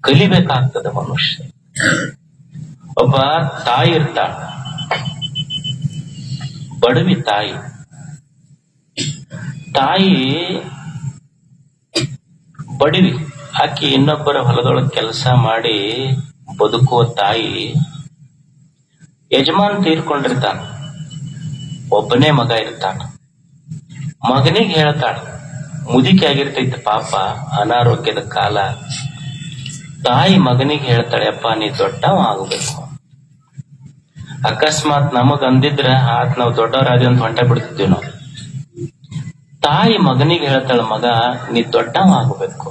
ಕಲಿಬೇಕಾಗ್ತದೆ ಮನುಷ್ಯ ಒಬ್ಬ ತಾಯಿ ಇರ್ತಾಳ ಬಡವಿ ತಾಯಿ ತಾಯಿ ಬಡವಿ ಆಕಿ ಇನ್ನೊಬ್ಬರ ಹೊಲದೊಳಗೆ ಕೆಲಸ ಮಾಡಿ ಬದುಕುವ ತಾಯಿ ಯಜಮಾನ್ ತೀರ್ಕೊಂಡಿರ್ತಾನ ಒಬ್ಬನೇ ಮಗ ಇರ್ತಾನ ಮಗನಿಗೆ ಹೇಳ್ತಾಳ ಮುದುಕಿ ಆಗಿರ್ತೈತಿ ಪಾಪ ಅನಾರೋಗ್ಯದ ಕಾಲ ತಾಯಿ ಮಗನಿಗೆ ಹೇಳ್ತಾಳೆ ಅಪ್ಪ ನೀ ದೊಡ್ಡವ ಆಗಬೇಕು ಅಕಸ್ಮಾತ್ ನಮಗ್ ಅಂದಿದ್ರ ಆತ್ ನಾವ್ ದೊಡ್ಡವರಾದಿ ಅಂತ ಹೊಂಟ ಬಿಡ್ತಿದ್ವಿ ನಾವು ತಾಯಿ ಮಗನಿಗೆ ಹೇಳ್ತಾಳ ಮಗ ನೀ ದೊಡ್ಡವ ಆಗಬೇಕು